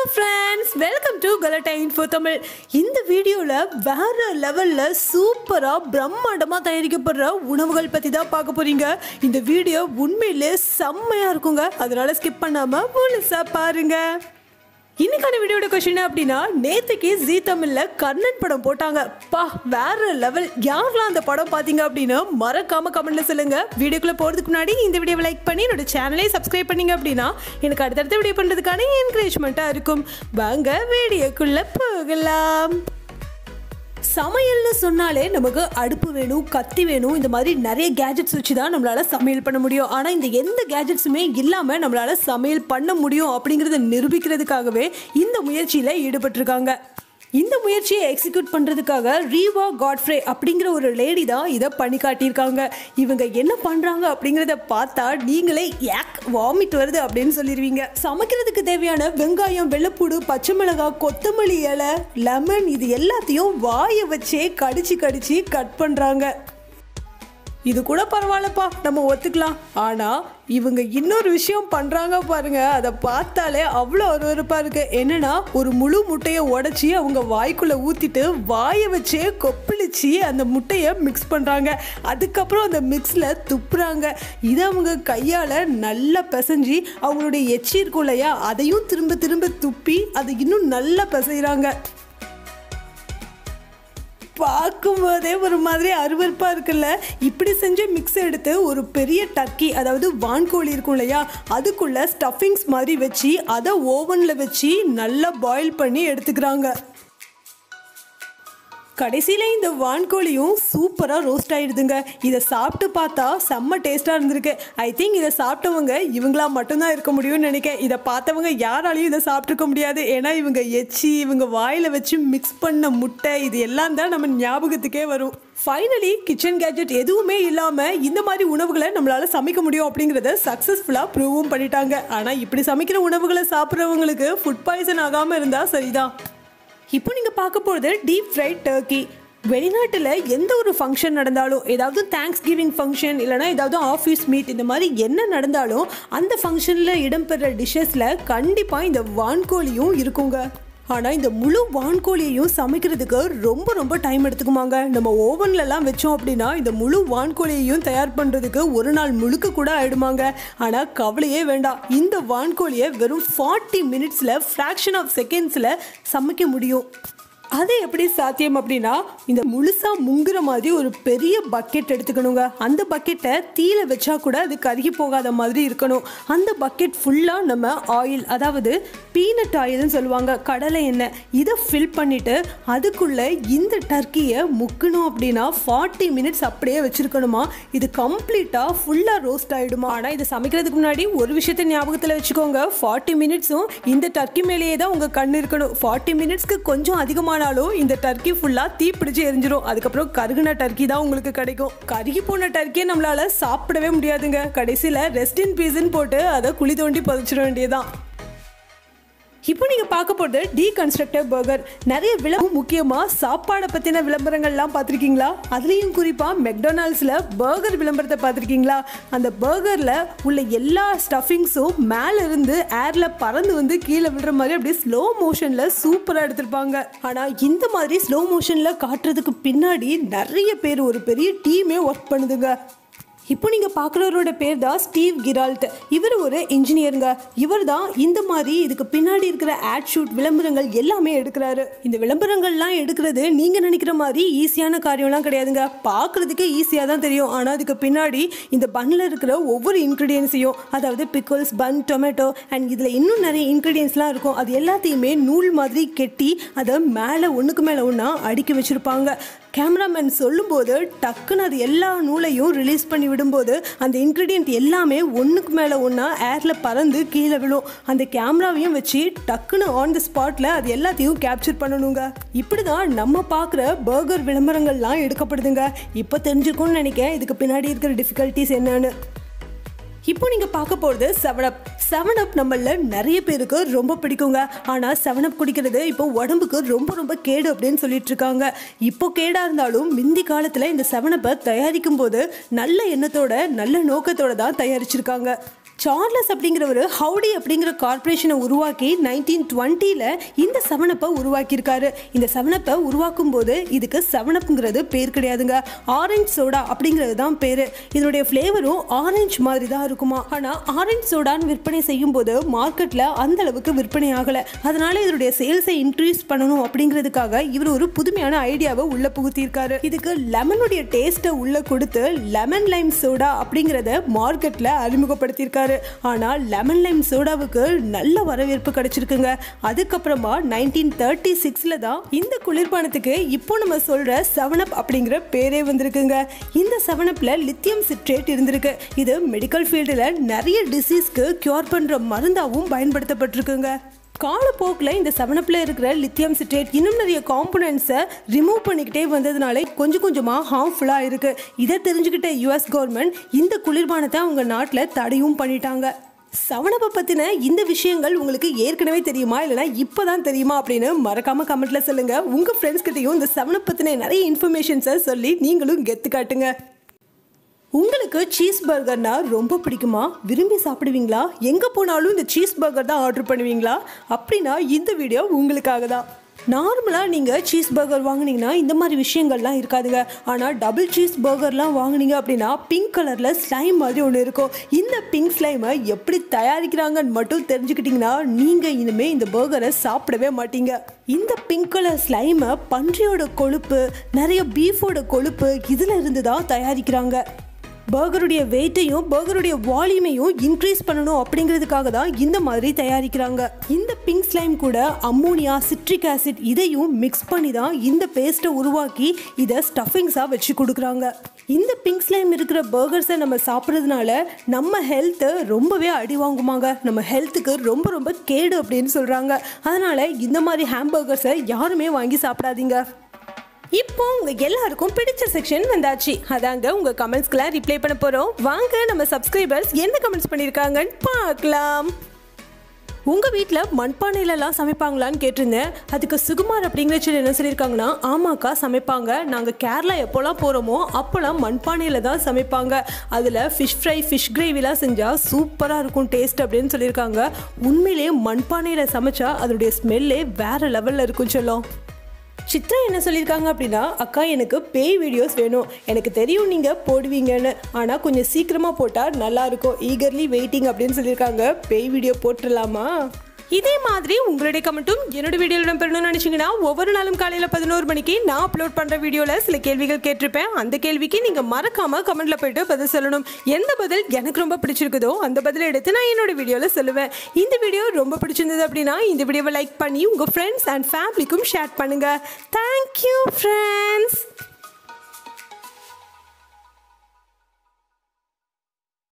friends welcome to Galatta info Tamil இந்த வீடியோவில் வேற லெவலில் சூப்பராக பிரம்மாண்டமாக தயாரிக்கப்படுற உணவுகள் பற்றி தான் பார்க்க போறீங்க இந்த வீடியோ உண்மையிலே செம்மையாக இருக்குங்க அதனால ஸ்கிப் பண்ணாமல் முழுசாக பாருங்க இன்னைக்கான வீடியோட கொஸ்டின் அப்படின்னா நேத்துக்கு ஜீ தமிழ்ல கர்ணன் படம் போட்டாங்க பா வேற லெவல் யாரெல்லாம் அந்த படம் பாத்தீங்க அப்படின்னு மறக்காம கமெண்ட்ல சொல்லுங்க வீடியோக்குள்ள போறதுக்கு முன்னாடி இந்த வீடியோவை லைக் பண்ணி என்னோட சேனலை சப்ஸ்கிரைப் பண்ணீங்க அப்படின்னா எனக்கு அடுத்தடுத்த வீடியோ பண்றதுக்கான என்கரேஜ்மெண்ட்டா இருக்கும் வாங்க வீடியோக்குள்ள போகலாம் சமையல்னு சொன்னாலே நமக்கு அடுப்பு வேணும் கத்தி வேணும் இந்த மாதிரி நிறைய கேஜெட்ஸ் வச்சு தான் நம்மளால சமையல் பண்ண முடியும் ஆனால் இந்த எந்த கேஜெட்ஸுமே இல்லாமல் நம்மளால சமையல் பண்ண முடியும் அப்படிங்கிறத நிரூபிக்கிறதுக்காகவே இந்த முயற்சியில் ஈடுபட்டிருக்காங்க இந்த முயற்சியை எக்ஸிக்யூட் பண்ணுறதுக்காக ரீவா காட்ஃப்ரே அப்படிங்கிற ஒரு லேடி தான் இதை பண்ணி காட்டியிருக்காங்க இவங்க என்ன பண்ணுறாங்க அப்படிங்கிறத பார்த்தா நீங்களே ஏக் வாமிட் வருது அப்படின்னு சொல்லிடுவீங்க சமைக்கிறதுக்கு தேவையான வெங்காயம் வெள்ளைப்பூடு பச்சை மிளகாய் கொத்தமல்லி இலை லெமன் இது எல்லாத்தையும் வாயை வச்சே கடிச்சு கடிச்சு கட் பண்ணுறாங்க இது கூட பரவாயில்லப்பா நம்ம ஒத்துக்கலாம் ஆனால் இவங்க இன்னொரு விஷயம் பண்ணுறாங்க பாருங்க அதை பார்த்தாலே அவ்வளோ அருவருப்பாக இருக்கு என்னன்னா ஒரு முழு முட்டையை உடச்சி அவங்க வாய்க்குள்ளே ஊற்றிட்டு வாயை வச்சே கொப்பளிச்சு அந்த முட்டையை மிக்ஸ் பண்ணுறாங்க அதுக்கப்புறம் அந்த மிக்ஸில் துப்புறாங்க இதை அவங்க கையால் நல்லா பிசைஞ்சு அவங்களுடைய எச்சி இருக்கும் இல்லையா அதையும் திரும்ப திரும்ப துப்பி அதை இன்னும் நல்லா பிசைகிறாங்க பார்க்கும்போதே ஒரு மாதிரி அருவருப்பாக இருக்குல்ல இப்படி செஞ்ச மிக்ஸ் எடுத்து ஒரு பெரிய டக்கி அதாவது வான்கோழி இருக்கும் இல்லையா அதுக்குள்ள ஸ்டஃபிங்ஸ் மாதிரி வச்சு அதை ஓவனில் வச்சு நல்லா பாயில் பண்ணி எடுத்துக்கிறாங்க கடைசியில் இந்த வான்கோழியும் சூப்பராக ரோஸ்ட் ஆயிடுதுங்க இதை சாப்பிட்டு பார்த்தா செம்ம டேஸ்ட்டாக இருந்திருக்கு ஐ திங்க் இதை சாப்பிட்டவங்க இவங்களா மட்டும்தான் இருக்க முடியும்னு நினைக்கிறேன் இதை பார்த்தவங்க யாராலையும் இதை சாப்பிட்ருக்க முடியாது ஏன்னா இவங்க எச்சி இவங்க வாயில் வச்சு மிக்ஸ் பண்ண முட்டை இது எல்லாம் தான் நம்ம ஞாபகத்துக்கே வரும் ஃபைனலி கிச்சன் கேஜெட் எதுவுமே இல்லாமல் இந்த மாதிரி உணவுகளை நம்மளால் சமைக்க முடியும் அப்படிங்கிறத சக்ஸஸ்ஃபுல்லாக ப்ரூவும் பண்ணிட்டாங்க ஆனால் இப்படி சமைக்கிற உணவுகளை சாப்பிட்றவங்களுக்கு ஃபுட் பாய்சன் ஆகாமல் இருந்தால் சரிதான் இப்போ நீங்கள் பார்க்க போகிறது டீப் ஃப்ரைட் டர்க்கி வெளிநாட்டில் எந்த ஒரு ஃபங்க்ஷன் நடந்தாலும் ஏதாவது தேங்க்ஸ் கிவிங் ஃபங்க்ஷன் இல்லைனா ஏதாவது ஆஃபீஸ் மீட் இந்த மாதிரி என்ன நடந்தாலும் அந்த ஃபங்க்ஷனில் இடம்பெற டிஷ்ஷஸில் கண்டிப்பாக இந்த வான்கோழியும் இருக்குங்க ஆனால் இந்த முழு வான்கோழியையும் சமைக்கிறதுக்கு ரொம்ப ரொம்ப டைம் எடுத்துக்குமாங்க நம்ம ஓவன்லலாம் வச்சோம் அப்படின்னா இந்த முழு வான்கோழியையும் தயார் பண்ணுறதுக்கு ஒரு நாள் முழுக்க கூட ஆயிடுமாங்க ஆனால் கவலையே வேண்டாம் இந்த வான்கோழியை வெறும் ஃபார்ட்டி மினிட்ஸில் ஃப்ராக்ஷன் ஆஃப் செகண்ட்ஸில் சமைக்க முடியும் அது எப்படி சாத்தியம் அப்படின்னா இந்த முழுசா முங்குற மாதிரி ஒரு பெரிய பக்கெட் எடுத்துக்கணுங்க அந்த பக்கெட்டை தீல வச்சா கூட அது கருகி போகாத மாதிரி இருக்கணும் அந்த பக்கெட் ஃபுல்லாக நம்ம ஆயில் அதாவது பீனட் ஆயில்னு சொல்லுவாங்க கடலை எண்ணெய் இதை ஃபில் பண்ணிட்டு அதுக்குள்ள இந்த டர்க்கியை முக்கணும் அப்படின்னா ஃபார்ட்டி மினிட்ஸ் அப்படியே வச்சிருக்கணுமா இது கம்ப்ளீட்டாக ஃபுல்லாக ரோஸ்ட் ஆகிடுமா ஆனால் இதை சமைக்கிறதுக்கு முன்னாடி ஒரு விஷயத்தை ஞாபகத்தில் வச்சுக்கோங்க ஃபார்ட்டி மினிட்ஸும் இந்த டர்க்கி மேலேயே தான் உங்கள் கண் இருக்கணும் ஃபார்ட்டி மினிட்ஸ்க்கு கொஞ்சம் அதிகமான ஆனாலும் இந்த டர்க்கி ஃபுல்லாக தீ பிடிச்சி எரிஞ்சிரும் அதுக்கப்புறம் கருகுன டர்க்கி தான் உங்களுக்கு கிடைக்கும் கருகி போன டர்க்கியை நம்மளால சாப்பிடவே முடியாதுங்க கடைசியில் ரெஸ்ட் இன் பீஸ்ன்னு போட்டு அதை குழி தோண்டி புதைச்சிட வேண்டியதான் இப்போ நீங்கள் பார்க்க போகிறது டீகன்ஸ்ட்ரக்டர் பர்கர் நிறைய விளம்பரம் முக்கியமாக சாப்பாடை பற்றின விளம்பரங்கள்லாம் பார்த்துருக்கீங்களா அதுலேயும் குறிப்பாக மெக்டொனால்ட்ஸில் பர்கர் விளம்பரத்தை பார்த்துருக்கீங்களா அந்த பர்கரில் உள்ள எல்லா ஸ்டஃபிங்ஸும் மேலே இருந்து ஏரில் பறந்து வந்து கீழே விடுற மாதிரி அப்படியே ஸ்லோ மோஷனில் சூப்பராக எடுத்திருப்பாங்க ஆனால் இந்த மாதிரி ஸ்லோ மோஷனில் காட்டுறதுக்கு பின்னாடி நிறைய பேர் ஒரு பெரிய டீமே ஒர்க் பண்ணுதுங்க இப்போ நீங்கள் பார்க்குறவரோட பேர் தான் ஸ்டீவ் கிரால்ட் இவர் ஒரு இன்ஜினியருங்க இவர் தான் இந்த மாதிரி இதுக்கு பின்னாடி இருக்கிற ஆட் ஷூட் விளம்பரங்கள் எல்லாமே எடுக்கிறாரு இந்த விளம்பரங்கள்லாம் எடுக்கிறது நீங்கள் நினைக்கிற மாதிரி ஈஸியான காரியம்லாம் கிடையாதுங்க பார்க்குறதுக்கே ஈஸியாக தான் தெரியும் ஆனால் அதுக்கு பின்னாடி இந்த பன்னில் இருக்கிற ஒவ்வொரு இன்க்ரீடியன்ஸையும் அதாவது பிக்கல்ஸ் பன் டொமேட்டோ அண்ட் இதில் இன்னும் நிறைய இன்க்ரீடியன்ஸ்லாம் இருக்கும் அது எல்லாத்தையுமே நூல் மாதிரி கெட்டி அதை மேலே ஒன்றுக்கு மேலே ஒன்றா அடுக்கி வச்சுருப்பாங்க கேமராமேன் சொல்லும்போது டக்குன்னு அது எல்லா நூலையும் ரிலீஸ் பண்ணி விடும்போது அந்த இன்க்ரீடியன்ட் எல்லாமே ஒன்றுக்கு மேலே ஒன்றா ஏரில் பறந்து கீழே விழும் அந்த கேமராவையும் வச்சு டக்குன்னு ஆன் த ஸ்பாட்டில் அது எல்லாத்தையும் கேப்சர் பண்ணணுங்க இப்படி தான் நம்ம பார்க்குற பர்கர் விளம்பரங்கள்லாம் எடுக்கப்படுதுங்க இப்போ தெரிஞ்சுக்கணும்னு நினைக்கிறேன் இதுக்கு பின்னாடி இருக்கிற டிஃபிகல்ட்டிஸ் என்னன்னு இப்போ நீங்க பார்க்க போறது செவனப் செவனப் நம்மள நிறைய பேருக்கு ரொம்ப பிடிக்குங்க ஆனா செவனப் குடிக்கிறது இப்போ உடம்புக்கு ரொம்ப ரொம்ப கேடு அப்படின்னு சொல்லிட்டு இருக்காங்க இப்போ கேடா இருந்தாலும் முந்தி காலத்துல இந்த செவனப்பை தயாரிக்கும் போது நல்ல எண்ணத்தோட நல்ல நோக்கத்தோட தான் தயாரிச்சிருக்காங்க சார்லஸ் அப்படிங்கிறவர் ஹவுடி அப்படிங்கிற கார்ப்பரேஷனை உருவாக்கி நைன்டீன் டுவெண்ட்டியில் இந்த செவனப்பை உருவாக்கியிருக்காரு இந்த செவனப்பை உருவாக்கும் போது இதுக்கு செவனப்புங்கிறது பேர் கிடையாதுங்க ஆரஞ்சு சோடா அப்படிங்கிறது தான் பேர் இதனுடைய ஃப்ளேவரும் ஆரஞ்சு மாதிரி தான் இருக்குமா ஆனால் ஆரஞ்சு சோடான்னு விற்பனை செய்யும் போது மார்க்கெட்டில் அந்த அளவுக்கு விற்பனை ஆகலை அதனால இதனுடைய சேல்ஸை இன்க்ரீஸ் பண்ணணும் அப்படிங்கிறதுக்காக இவர் ஒரு புதுமையான ஐடியாவை உள்ள புகுத்தியிருக்காரு இதுக்கு லெமனுடைய டேஸ்ட்டை உள்ள கொடுத்து லெமன் லைம் சோடா அப்படிங்கிறத மார்க்கெட்டில் அறிமுகப்படுத்தியிருக்காரு ஆனால் லெமன் லைம் சோடாவுக்கு நல்ல வரவேற்பு கிடைச்சிருக்குங்க அதுக்கப்புறமா நைன்டீன் தேர்ட்டி சிக்ஸில் தான் இந்த குளிர்பானத்துக்கு இப்போ நம்ம சொல்கிற செவனப் அப்படிங்கிற பேரே வந்திருக்குங்க இந்த செவனப்பில் லித்தியம் சிட்ரேட் இருந்திருக்கு இது மெடிக்கல் ஃபீல்டில் நிறைய டிசீஸ்க்கு க்யூர் பண்ணுற மருந்தாகவும் பயன்படுத்தப்பட்டிருக்குங்க காலப்போக்கில் இந்த செவனப்பில் இருக்கிற லித்தியம் சிட்ரேட் இன்னும் நிறைய காம்பனன்ட்ஸை ரிமூவ் பண்ணிக்கிட்டே வந்ததுனால கொஞ்சம் கொஞ்சமாக ஹார்ம்ஃபுல்லாக இருக்குது இதை தெரிஞ்சுக்கிட்ட யுஎஸ் கவர்மெண்ட் இந்த குளிர்பானத்தை அவங்க நாட்டில் தடையும் பண்ணிட்டாங்க சவனப்பை பற்றின இந்த விஷயங்கள் உங்களுக்கு ஏற்கனவே தெரியுமா இல்லைனா இப்போ தான் தெரியுமா அப்படின்னு மறக்காமல் கமெண்ட்டில் சொல்லுங்கள் உங்கள் ஃப்ரெண்ட்ஸ் கிட்டேயும் இந்த செவனப் பற்றின நிறைய இன்ஃபர்மேஷன்ஸை சொல்லி நீங்களும் கெத்து காட்டுங்க உங்களுக்கு சீஸ் பர்கர்னா ரொம்ப பிடிக்குமா விரும்பி சாப்பிடுவீங்களா எங்கே போனாலும் இந்த சீஸ் பர்கர் தான் ஆர்டர் பண்ணுவீங்களா அப்படின்னா இந்த வீடியோ உங்களுக்காக தான் நார்மலாக நீங்கள் சீஸ் பர்கர் வாங்குனீங்கன்னா இந்த மாதிரி விஷயங்கள்லாம் இருக்காதுங்க ஆனால் டபுள் சீஸ் பர்கர்லாம் வாங்குனீங்க அப்படின்னா பிங்க் கலரில் ஸ்லைம் மாதிரி ஒன்று இருக்கும் இந்த பிங்க் ஸ்லைமை எப்படி தயாரிக்கிறாங்கன்னு மட்டும் தெரிஞ்சுக்கிட்டிங்கன்னா நீங்கள் இனிமேல் இந்த பர்கரை சாப்பிடவே மாட்டீங்க இந்த பிங்க் கலர் ஸ்லைமை பன்றியோட கொழுப்பு நிறைய பீஃபோட கொழுப்பு இதில் இருந்து தான் தயாரிக்கிறாங்க பர்கருடைய வெயிட்டையும் பர்கருடைய வால்யூமையும் இன்க்ரீஸ் பண்ணணும் அப்படிங்கிறதுக்காக தான் இந்த மாதிரி தயாரிக்கிறாங்க இந்த பிங்க் ஸ்லைம் கூட அம்மோனியா சிட்ரிக் ஆசிட் இதையும் மிக்ஸ் பண்ணி தான் இந்த பேஸ்ட்டை உருவாக்கி இதை ஸ்டஃபிங்ஸாக வச்சு கொடுக்குறாங்க இந்த பிங்க் ஸ்லைம் இருக்கிற பர்கர்ஸை நம்ம சாப்பிட்றதுனால நம்ம ஹெல்த்து ரொம்பவே அடி வாங்குமாங்க நம்ம ஹெல்த்துக்கு ரொம்ப ரொம்ப கேடு அப்படின்னு சொல்கிறாங்க அதனால் இந்த மாதிரி ஹாம்பர்கர்ஸை யாருமே வாங்கி சாப்பிடாதீங்க இப்போ உங்க எல்லாருக்கும் பிடிச்ச செக்ஷன் வந்தாச்சு அதாங்க உங்க கமெண்ட்ஸ்க்குலாம் ரிப்ளை பண்ண போறோம் வாங்க நம்ம சப்ஸ்கிரைபர்ஸ் என்ன கமெண்ட்ஸ் பண்ணியிருக்காங்கன்னு பார்க்கலாம் உங்க வீட்டில் மண்பானையிலலாம் சமைப்பாங்களான்னு கேட்டிருந்தேன் அதுக்கு சுகுமார் அப்படிங்கிற சொல்லி என்ன சொல்லியிருக்காங்கன்னா ஆமாக்கா சமைப்பாங்க நாங்கள் கேரளா எப்போல்லாம் போகிறோமோ அப்போல்லாம் மண்பானையில் தான் சமைப்பாங்க அதில் ஃபிஷ் ஃப்ரை ஃபிஷ் கிரேவிலாம் செஞ்சால் சூப்பராக இருக்கும் டேஸ்ட் அப்படின்னு சொல்லியிருக்காங்க உண்மையிலேயே மண்பானையில் சமைச்சா அதோடைய ஸ்மெல்லே வேற லெவலில் இருக்கும் சொல்லும் சித்ரா என்ன சொல்லியிருக்காங்க அப்படின்னா அக்கா எனக்கு பேய் வீடியோஸ் வேணும் எனக்கு தெரியும் நீங்கள் போடுவீங்கன்னு ஆனால் கொஞ்சம் சீக்கிரமாக போட்டால் நல்லா இருக்கும் ஈகர்லி வெயிட்டிங் அப்படின்னு சொல்லியிருக்காங்க பேய் வீடியோ போட்டுடலாமா இதே மாதிரி உங்களுடைய கமெண்ட்டும் என்னோட வீடியோவில் இடம்பெறணும்னு நினச்சிங்கன்னா ஒவ்வொரு நாளும் காலையில் பதினோரு மணிக்கு நான் அப்லோட் பண்ணுற வீடியோவில் சில கேள்விகள் கேட்டிருப்பேன் அந்த கேள்விக்கு நீங்கள் மறக்காமல் கமெண்ட்டில் போயிட்டு பதில் சொல்லணும் எந்த பதில் எனக்கு ரொம்ப பிடிச்சிருக்குதோ அந்த பதிலை எடுத்து நான் என்னோட வீடியோவில் சொல்லுவேன் இந்த வீடியோ ரொம்ப பிடிச்சிருந்தது அப்படின்னா இந்த வீடியோவை லைக் பண்ணி உங்கள் ஃப்ரெண்ட்ஸ் அண்ட் ஃபேமிலிக்கும் ஷேர் பண்ணுங்கள் தேங்க்யூ ஃப்ரெண்ட்ஸ்